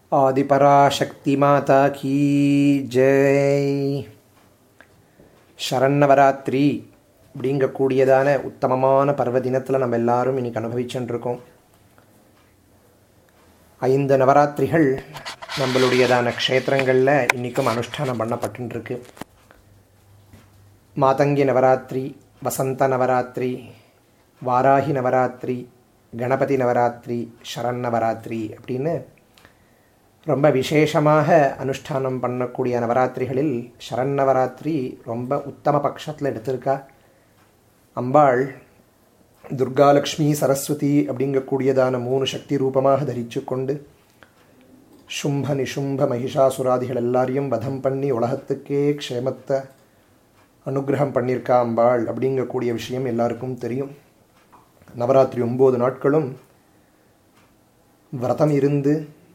ஆதிபராசக்தி மாதா கீ ஜெய் சரண்ணவராத்திரி அப்படிங்கக்கூடியதான உத்தமமான பர்வ தினத்தில் நம்ம எல்லாரும் இன்னைக்கு அனுபவிச்சுருக்கோம் ஐந்து நவராத்திரிகள் நம்மளுடையதான க்ஷேத்திரங்களில் இன்றைக்கும் அனுஷ்டானம் பண்ணப்பட்டுருக்கு மாதங்கி நவராத்திரி வசந்த நவராத்திரி வாராகி நவராத்திரி கணபதி நவராத்திரி சரண் நவராத்திரி அப்படின்னு ரொம்ப விசேஷமாக அனுஷ்டானம் பண்ணக்கூடிய நவராத்திரிகளில் சரண் நவராத்திரி ரொம்ப உத்தம பட்சத்தில் எடுத்திருக்கா அம்பாள் துர்காலக்ஷ்மி சரஸ்வதி அப்படிங்கக்கூடியதான மூணு சக்தி ரூபமாக தரித்து கொண்டு சும்ப நிஷும்ப மகிஷாசுராதிகள் எல்லாரையும் வதம் பண்ணி உலகத்துக்கே க்ஷேமத்தை அனுகிரகம் பண்ணியிருக்கா அம்பாள் அப்படிங்கக்கூடிய விஷயம் எல்லாருக்கும் தெரியும் நவராத்திரி ஒம்பது நாட்களும் விரதம் இருந்து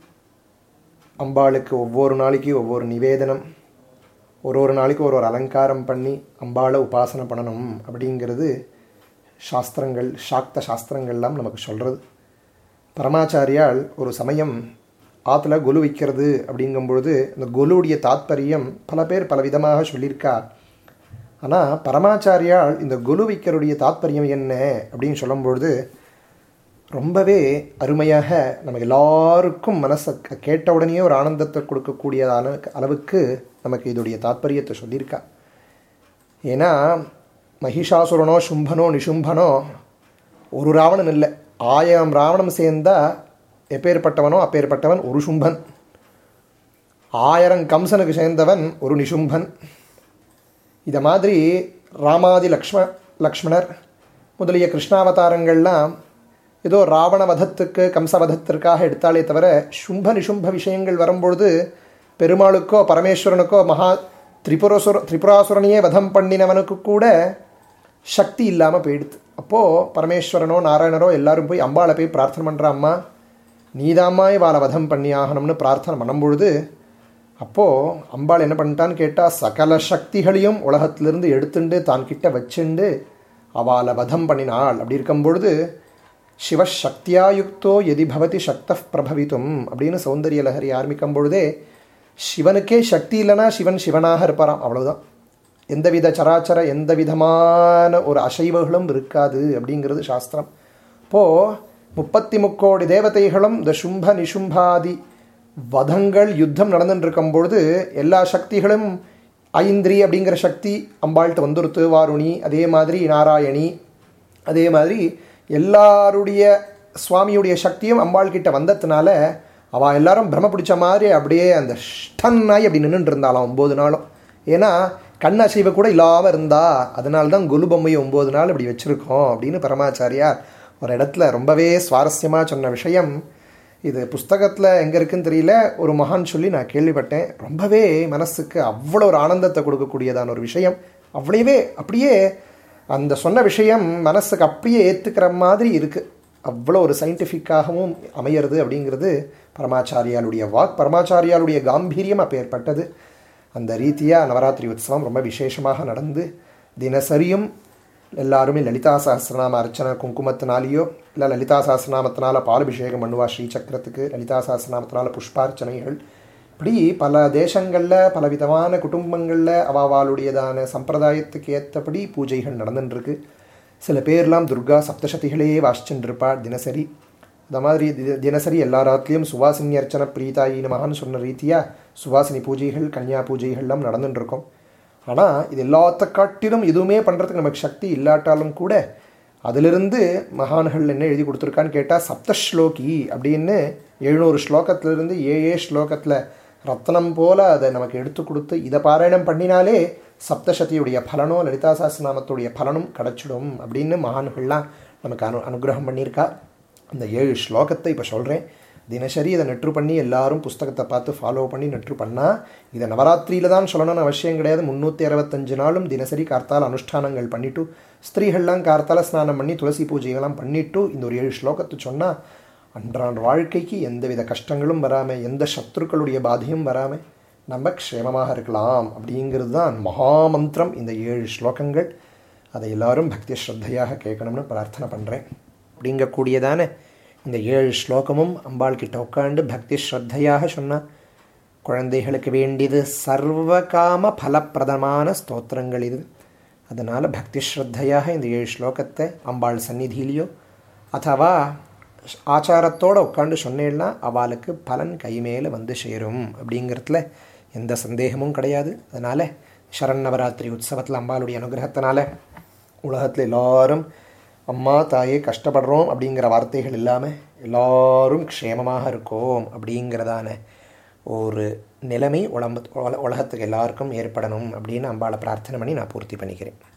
அம்பாளுக்கு ஒவ்வொரு நாளைக்கு ஒவ்வொரு நிவேதனம் ஒரு ஒரு நாளைக்கு ஒரு ஒரு அலங்காரம் பண்ணி அம்பாளை உபாசனை பண்ணணும் அப்படிங்கிறது சாஸ்திரங்கள் சாக்த சாஸ்திரங்கள்லாம் நமக்கு சொல்கிறது பரமாச்சாரியால் ஒரு சமயம் ஆற்றுல கொலு வைக்கிறது அப்படிங்கும்பொழுது இந்த கொலுவுடைய தாத்பரியம் பல பேர் பல விதமாக சொல்லியிருக்கா ஆனால் பரமாச்சாரியால் இந்த கொலு வைக்கிறதுடைய தாத்பரியம் என்ன அப்படின்னு சொல்லும்பொழுது ரொம்பவே அருமையாக நம்ம எல்லாருக்கும் மனசை கேட்ட உடனே ஒரு ஆனந்தத்தை கொடுக்கக்கூடியதான அளவுக்கு நமக்கு இதோடைய தாத்பரியத்தை சொல்லியிருக்கா ஏன்னா மகிஷாசுரனோ சும்பனோ நிஷும்பனோ ஒரு ராவணன் இல்லை ஆயிரம் ராவணம் சேர்ந்தா எப்பேற்பட்டவனோ அப்பேற்பட்டவன் ஒரு சும்பன் ஆயிரம் கம்சனுக்கு சேர்ந்தவன் ஒரு நிஷும்பன் இதை மாதிரி ராமாதி லக்ஷ்ம லக்ஷ்மணர் முதலிய கிருஷ்ணாவதாரங்கள்லாம் ஏதோ ராவண வதத்துக்கு கம்சவதத்திற்காக எடுத்தாலே தவிர சும்ப நிஷும்ப விஷயங்கள் வரும்பொழுது பெருமாளுக்கோ பரமேஸ்வரனுக்கோ மகா திரிபுரசுர திரிபுராசுரனையே வதம் பண்ணினவனுக்கு கூட சக்தி இல்லாமல் போயிடுது அப்போது பரமேஸ்வரனோ நாராயணரோ எல்லாரும் போய் அம்பாளை போய் பிரார்த்தனை பண்ணுற அம்மா நீதாம்மா இவாளை வதம் பண்ணி ஆகணும்னு பிரார்த்தனை பண்ணும்பொழுது அப்போது அம்பாள் என்ன பண்ணிட்டான்னு கேட்டால் சகல சக்திகளையும் உலகத்திலிருந்து எடுத்துண்டு தான் கிட்ட வச்சுண்டு அவளை வதம் பண்ணினாள் அப்படி இருக்கும்பொழுது சிவசக்தியாயுக்தோ எதி பவதி சக்த பிரபவித்தும் அப்படின்னு சௌந்தரிய லஹரி ஆரம்பிக்கும் பொழுதே சிவனுக்கே சக்தி இல்லைனா சிவன் சிவனாக இருப்பாராம் அவ்வளவுதான் எந்தவித சராச்சர எந்த விதமான ஒரு அசைவுகளும் இருக்காது அப்படிங்கிறது சாஸ்திரம் இப்போது முப்பத்தி முக்கோடி தேவதைகளும் இந்த சும்ப நிஷும்பாதி வதங்கள் யுத்தம் நடந்துட்டு இருக்கும் பொழுது எல்லா சக்திகளும் ஐந்திரி அப்படிங்கிற சக்தி அம்பாள்கிட்ட வந்துருத்து வாருணி அதே மாதிரி நாராயணி அதே மாதிரி எல்லாருடைய சுவாமியுடைய சக்தியும் அம்பாள் கிட்ட வந்ததுனால அவள் எல்லாரும் பிரம பிடிச்ச மாதிரி அப்படியே அந்த ஸ்டன்னாய் அப்படி நின்றுட்டு இருந்தாளாம் ஒம்பது நாளும் ஏன்னா கண் அசைவு கூட இல்லாமல் இருந்தா அதனால தான் குலு பொம்மையை ஒம்பது நாள் இப்படி வச்சுருக்கோம் அப்படின்னு பரமாச்சாரியார் ஒரு இடத்துல ரொம்பவே சுவாரஸ்யமாக சொன்ன விஷயம் இது புஸ்தகத்தில் எங்கே இருக்குன்னு தெரியல ஒரு மகான் சொல்லி நான் கேள்விப்பட்டேன் ரொம்பவே மனசுக்கு அவ்வளோ ஒரு ஆனந்தத்தை கொடுக்கக்கூடியதான ஒரு விஷயம் அவ்வளவே அப்படியே அந்த சொன்ன விஷயம் மனசுக்கு அப்படியே ஏற்றுக்கிற மாதிரி இருக்குது அவ்வளோ ஒரு சயின்டிஃபிக்காகவும் அமையிறது அப்படிங்கிறது பரமாச்சாரியாளுடைய வாக் பரமாச்சாரியாளுடைய காம்பீரியம் அப்போ ஏற்பட்டது அந்த ரீதியாக நவராத்திரி உற்சவம் ரொம்ப விசேஷமாக நடந்து தினசரியும் எல்லாருமே லலிதா சஹசிரநாம அர்ச்சனை குங்குமத்தினாலேயோ இல்லை லலிதா சஹசிரநாமத்தினால பாலபிஷேகம் பண்ணுவா ஸ்ரீசக்கரத்துக்கு லலிதா சஹசிரநாமத்தினால புஷ்பார்ச்சனைகள் இப்படி பல தேசங்களில் பல விதமான குடும்பங்களில் அவாவாளுடையதான சம்பிரதாயத்துக்கு ஏற்றபடி பூஜைகள் நடந்துட்டுருக்கு சில பேர்லாம் துர்கா சப்தசதிகளே வாசிச்சுருப்பா தினசரி இந்த மாதிரி தினசரி எல்லா ராத்திலையும் சுவாசினி அர்ச்சனை பிரீதாயின்னு மகான் சொன்ன ரீதியாக சுவாசினி பூஜைகள் கன்னியா பூஜைகள்லாம் நடந்துட்டுருக்கோம் ஆனால் இது எல்லாத்த காட்டிலும் எதுவுமே பண்ணுறதுக்கு நமக்கு சக்தி இல்லாட்டாலும் கூட அதிலிருந்து மகான்கள் என்ன எழுதி கொடுத்துருக்கான்னு கேட்டால் சப்தஸ்லோகி அப்படின்னு எழுநூறு ஸ்லோகத்திலிருந்து ஏ ஏ ஸ்லோகத்தில் ரத்னம் போல் அதை நமக்கு எடுத்து கொடுத்து இதை பாராயணம் பண்ணினாலே சப்தசதியுடைய பலனோ லலிதா சாஸ்திரநாமத்துடைய பலனும் கிடச்சிடும் அப்படின்னு மகான்கள்லாம் நமக்கு அனு அனுகிரகம் பண்ணியிருக்கா அந்த ஏழு ஸ்லோகத்தை இப்போ சொல்கிறேன் தினசரி இதை நெற்று பண்ணி எல்லாரும் புஸ்தகத்தை பார்த்து ஃபாலோ பண்ணி நெற்று பண்ணால் இதை நவராத்திரியில் தான் சொல்லணும்னு அவசியம் கிடையாது முந்நூற்றி அறுபத்தஞ்சு நாளும் தினசரி கார்த்தால் அனுஷ்டானங்கள் பண்ணிவிட்டு ஸ்திரீகள்லாம் கார்த்தால ஸ்நானம் பண்ணி துளசி பூஜைகள்லாம் பண்ணிவிட்டு இந்த ஒரு ஏழு ஸ்லோகத்தை சொன்னால் அன்றாட வாழ்க்கைக்கு எந்தவித கஷ்டங்களும் வராமல் எந்த சத்ருக்களுடைய பாதையும் வராமல் நம்ம க்ஷேமமாக இருக்கலாம் அப்படிங்கிறது தான் மகாமந்திரம் இந்த ஏழு ஸ்லோகங்கள் அதை எல்லாரும் பக்தி ஸ்ரத்தையாக கேட்கணும்னு பிரார்த்தனை பண்ணுறேன் அப்படிங்கக்கூடியதான இந்த ஏழு ஸ்லோகமும் அம்பாள் கிட்ட உட்காந்து பக்தி ஸ்ரத்தையாக சொன்னா குழந்தைகளுக்கு வேண்டியது சர்வகாம பலப்பிரதமான ஸ்தோத்திரங்கள் இது அதனால் பக்தி ஸ்ரத்தையாக இந்த ஏழு ஸ்லோகத்தை அம்பாள் சந்நிதியிலையோ அथवा ஆச்சாரத்தோடு உட்காந்து சொன்னேன்னா அவளுக்கு பலன் கை மேலே வந்து சேரும் அப்படிங்கிறதுல எந்த சந்தேகமும் கிடையாது அதனால் சரண் நவராத்திரி உற்சவத்தில் அம்பாளுடைய அனுகிரகத்தினால உலகத்தில் எல்லாரும் அம்மா தாயே கஷ்டப்படுறோம் அப்படிங்கிற வார்த்தைகள் இல்லாமல் எல்லாரும் க்ஷேமமாக இருக்கோம் அப்படிங்கிறதான ஒரு நிலைமை உலம்பு உலகத்துக்கு எல்லாருக்கும் ஏற்படணும் அப்படின்னு அம்பாளை பிரார்த்தனை பண்ணி நான் பூர்த்தி பண்ணிக்கிறேன்